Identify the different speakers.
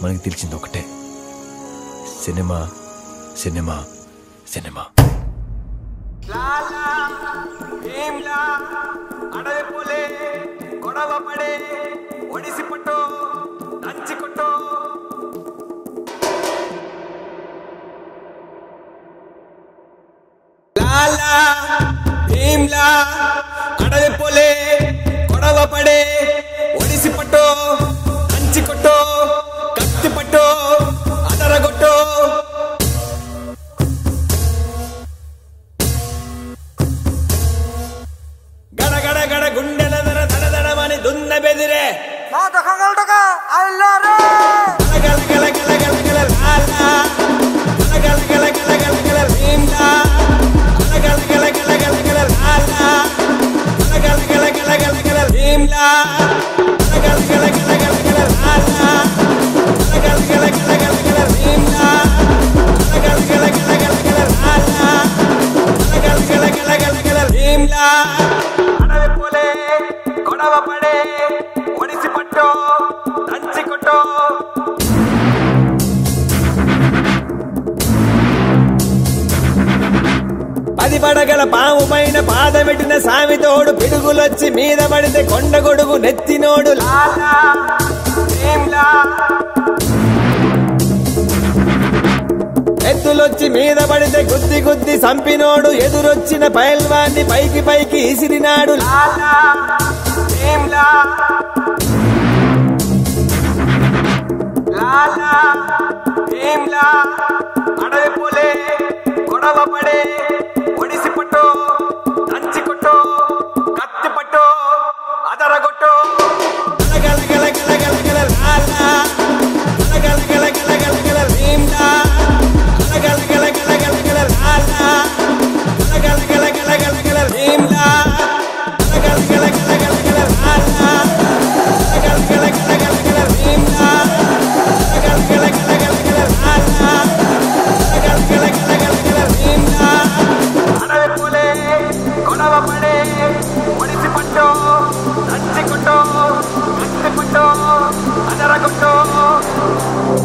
Speaker 1: మనకి తెలిసింది ఒకటే సినిమా సినిమా సినిమా
Speaker 2: భీమ్లా అడవి పోలే గొడవ పడే ఒడిసి పట్టు దంచి కొట్టు లాలా భీమ్లా అడవి పోలే గొడవ పడే ఒడిసి పట్టు దంచి కొట్టు కత్తి పట్టు అదరగొట్టు గడ గడ గడ గుండెల దర దడ దడమని దున్న బెదిరే గల గల గల గల గల లాలా గల గల గల గల గల గల భీమ్లా గల గల గల గల గల గల లాలా గల గల గల గల గల గల భీమ్లా గల గల గల గల గల గల లాలా గల గల గల గల గల గల భీమ్లా గల గల గల గల గల గల లాలా గల గల గల గల గల గల భీమ్లా అడవి పోలే గొడవ పడే ఒడిసి పట్టు దంచి కొట్టు పది పడగల పాము పైన పాదమెట్టిన సామితోడు పిడుగులొచ్చి మీద పడితే కొండ గొడుగు నెత్తినోడు లాలా భీమ్లా. ఎద్దులొచ్చి మీద పడితే గుద్ది గుద్ది సంపినోడు ఎదురొచ్చిన పైల్వాన్ని పైకి పైకి ఇసిరినాడు లాలా భీమ్లా. లాలా భీమ్లా అడవి పోలే గొడవ పడే ఒడిసి పట్టు దంచి కొట్టు కత్తి పట్టు అదరగొట్టు గల గల గల గల గల లాలా గల గల గల గల గల భీమ్లా గల గల గల గల గల లాలా గల గల గల గల గల భీమ్లా గల గల గల గల గల లాలా గల గల గల గల గల భీమ్లా గల గల గల గల గల లాలా గల గల గల గల గల భీమ్లా అడవి పోలే గొడవ పడే ఒడిసి పట్టు దంచి కొట్టు కత్తి పట్టు అదరగొట్టు